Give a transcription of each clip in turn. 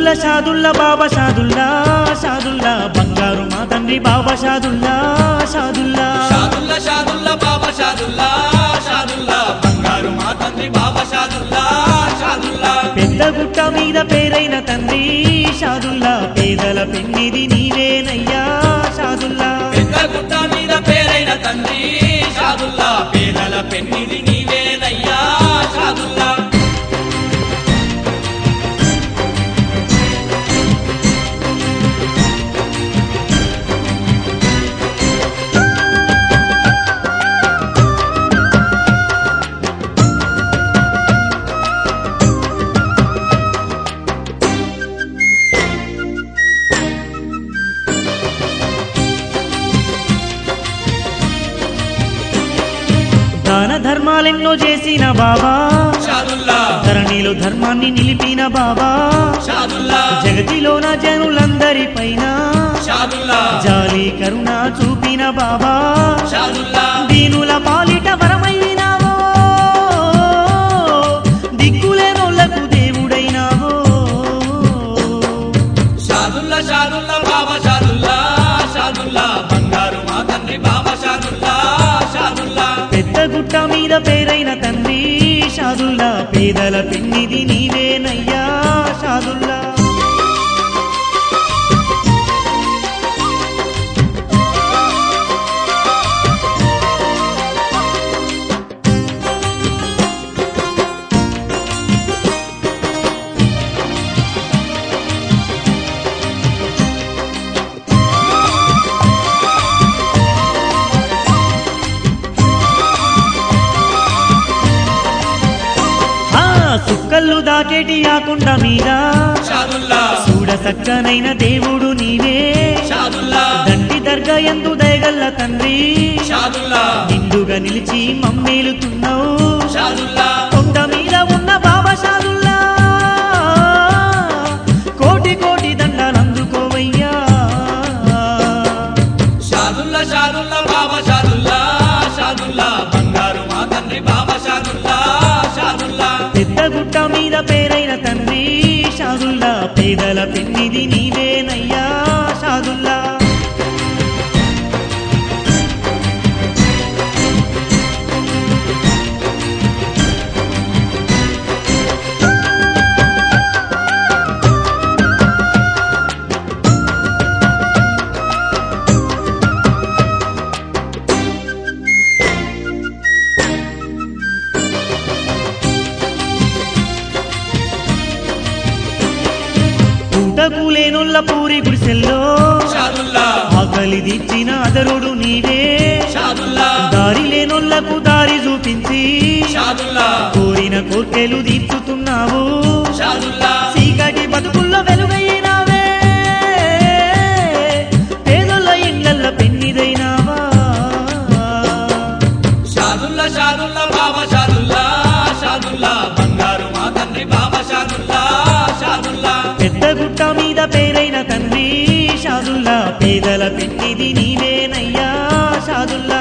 షాదుల్లా షాదుల్లా బాబా షాదుల్లా షాదుల్లా బంగారు మా తండ్రి బాబా షాదుల్లా షాదుల్లా షాదుల్లా షాదుల్లా బాబా షాదుల్లా షాదుల్లా బంగారు మా తండ్రి బాబా షాదుల్లా షాదుల్లా పెద్ద గుట్ట మీద పేరైన తండ్రి షాదుల్లా పేదల పెన్నిది నీవేనయ్యా షాదుల్లా పెద్ద గుట్ట మీద పేరైన తండ్రి షాదుల్లా పేదల పెన్నిది నీవేనయ్యా షాదుల్లా దాన ధర్మాలెన్నో చేసిన బాబా షాదుల్లా ధరణిలో ధర్మాన్ని నిలిపిన బాబా షాదుల్లా జగతిలోన జనులందరి పైన షాదుల్లా జాలి కరుణ చూపిన బాబా షాదుల్లా దీనుల పాలిట వరమైనావో దిక్కులేనోళ్లకు దేవుడైనావో షాదుల్లా షాదుల్లా బాబా షాదుల్లా షాదుల్లా బంగారు మా తండ్రి బాబా షాదుల్లా షాదుల్లా పెద్ద గుట్ట మీద పేరైన తండ్రి షాదుల్లా పేదల పెన్నిది నీవేనయ్యా షాదుల్లా ఆ సుక్కళ్ళు దాకేటి ఆకుండ మీద షాదుల్లా చూడ సక్కనైన దేవుడు నీవే షాదుల్లా దండి దర్గా ఎందు దయగల్ల తండ్రి షాదుల్లా నిండుగా నిలిచి మమ్మేలుతున్నావు షాదుల్లా కొండ మీద ఉన్న బాబా షాదుల్లా కోటి కోటి దండాలు అందుకోవయ్యా షాదుల్లా షాదుల్లా బాబా షాదుల్లా షాదుల్లా బంగారు మా తండ్రి బాబా షాదుల్లా షాదుల్లా పెద్ద గుట్ట మీద పేరైన తండ్రి షాదుల్లా పేదల పెన్నిది నీవేనయ్యా షాదుల్లా పూటకు లేనుల్ల పూరి గుడిసెల్లో షాదుల్లా ఆకలి దిచ్చిన అదరుడు నీవే షాదుల్లా దారి లేనోళ్లకు దారి చూపించి షాదుల్లా కోరిన కోర్కెలు తీర్చుతున్నావు షాదుల్లా చీకటి బతుకుల్లో వెలుగైనావే పేదల ఇళ్ళల్ల పెన్నిదైనావా షాదుల్లా షాదుల్లా బాబా షాదుల్లా షాదుల్లా బంగారు మా తండ్రి బాబా షాదుల్లా షాదుల్లా పెద్ద గుట్ట మీద పేరైన తండ్రి షాదుల్లా పేదల పెన్నిది నీవేనయ్యా షాదుల్లా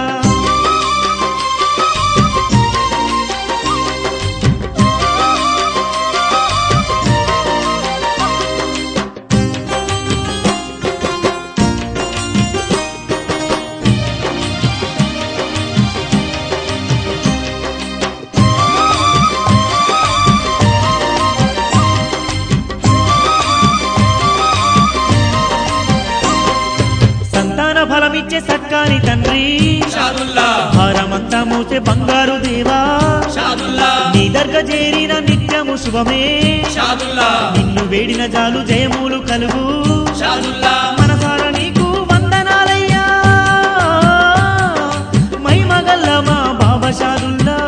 సంతాన ఫలమిచ్చే సక్కాని తండ్రి షాదుల్లా భారమంతా మోసే బంగారు దేవా షాదుల్లా నీ దర్గ చేరిన నిత్యము శుభమే షాదుల్లా నిన్ను వేడిన జాలు జయములు కలుగు షాదుల్లా మనసార నీకు వందనాలయ్యా మైమగల్ల మా బాబా షాదుల్లా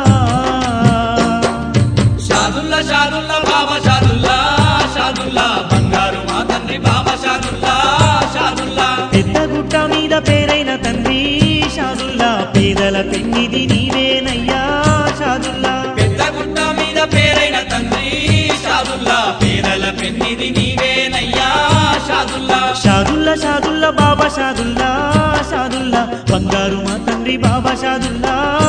షాదుల్లా షాదుల్లా బాబా షాదుల్లా షాదుల్లా బంగారు మా తండ్రి బాబా షాదుల్లా షాదుల్లా పెద్ద గుట్ట మీద పేరైన తండ్రి షాదుల్లా పేదల పెన్నిది నీవేనయ్యా షాదుల్లా పెద్ద గుట్ట మీద పేరైన తండ్రి షాదుల్లా పేదల పెన్నిది నీవేనయ్యా షాదుల్లా షాదుల్లా షాదుల్లా బాబా షాదుల్లా షాదుల్లా బంగారు మా తండ్రి బాబా షాదుల్లా